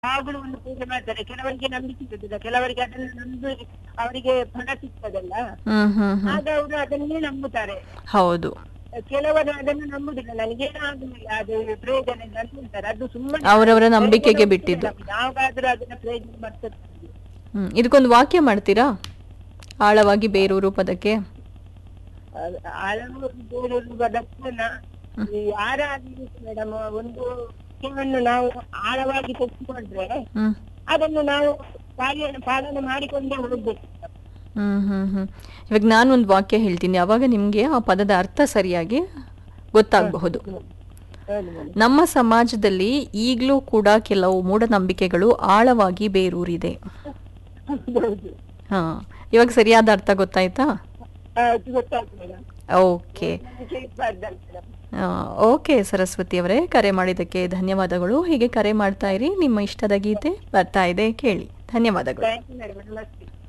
ಯಾವಾಗಲೂ ಒಂದು ಪೂಜೆ ಮಾಡ್ತಾರೆ ಕೆಲವರಿಗೆ ನಂಬಿಕೆ ಇರುದಿಲ್ಲ ಕೆಲವರಿಗೆ ಅದನ್ನು ನಂಬಿ ಅವರಿಗೆ ಫಲ ಸಿಗ್ತದಲ್ಲ ಹ್ಮ್ ಹ್ಮ್ ಹ್ಮ್ ಆಗ ಅವರು ಅದನ್ನೇ ನಂಬುತ್ತಾರೆ ಹೌದು ಕೆಲವರು ಅದನ್ನು ನಂಬುದಿಲ್ಲ ನನಗೇನಾಗುದಿಲ್ಲ ಅದು ಪ್ರಯೋಜನ ಇಲ್ಲ ಅಂತ ಹೇಳ್ತಾರೆ ಅದು ಸುಮ್ಮನೆ ಅವರವರ ನಂಬಿಕೆಗೆ ಬಿಟ್ಟಿದ್ದು ಯಾವಾಗಾದ್ರೂ ಅದನ್ನ ಪ್ರಯೋಜನ ಬರ್ತದೆ ಹ್ಮ್ ಇದಕ್ಕೊಂದು ವಾಕ್ಯ ಮಾಡ್ತೀರಾ ಆಳವಾಗಿ ಬೇರೂರು ಪದಕ್ಕೆ ಅದು ಹಲವು ಬೇರೆಯವರು ದರ್ಶನ ಯಾರಾಗಲಿ ಮೇಡಮ್ ಒಂದು ವಿಷಯವನ್ನು ನಾವು ಆಳವಾಗಿ ತೆಗೆದುಕೊಂಡ್ರೆ ಹ್ಮ್ ಅದನ್ನು ನಾವು ಪಾಲನೆ ಪಾಲನೆ ಮಾಡಿಕೊಂಡೇ ಹೋಗ್ಬೇಕು ಹ್ಮ್ ಹ್ಮ್ ಹ್ಮ್ ಇವಾಗ ನಾನೊಂದು ವಾಕ್ಯ ಹೇಳ್ತೀನಿ ಅವಾಗ ನಿಮ್ಗೆ ಆ ಪದದ ಅರ್ಥ ಸರಿಯಾಗಿ ಗೊತ್ತಾಗಬಹುದು ಹೌದು ಮೇಡಮ್ ನಮ್ಮ ಸಮಾಜದಲ್ಲಿ ಈಗಲೂ ಕೂಡ ಕೆಲವು ಮೂಢನಂಬಿಕೆಗಳು ಆಳವಾಗಿ ಬೇರೂರಿದೆ ಹೌದು ಹಾ ಇವಾಗ ಸರಿಯಾದ ಅರ್ಥ ಗೊತ್ತಾಯ್ತಾ ಅದು ಗೊತ್ತಾಯ್ತು ಮೇಡಮ್ ಓಕೆ ನನಗೆ ಇರ್ಬಾರ್ದಲ್ಲ ಮೇಡಮ್ ಓಕೆ ಸರಸ್ವತಿ ಅವರೇ ಕರೆ ಮಾಡಿದ್ದಕ್ಕೆ ಧನ್ಯವಾದಗಳು ಹೀಗೆ ಕರೆ ಮಾಡ್ತಾ ಇರಿ ನಿಮ್ಮ ಇಷ್ಟದ ಗೀತೆ ಬರ್ತಾ ಇದೆ ಕೇಳಿ ಧನ್ಯವಾದಗಳು ಥ್ಯಾಂಕ್ ಯು ಮೇಡಮ್ ನಮಸ್ತೆ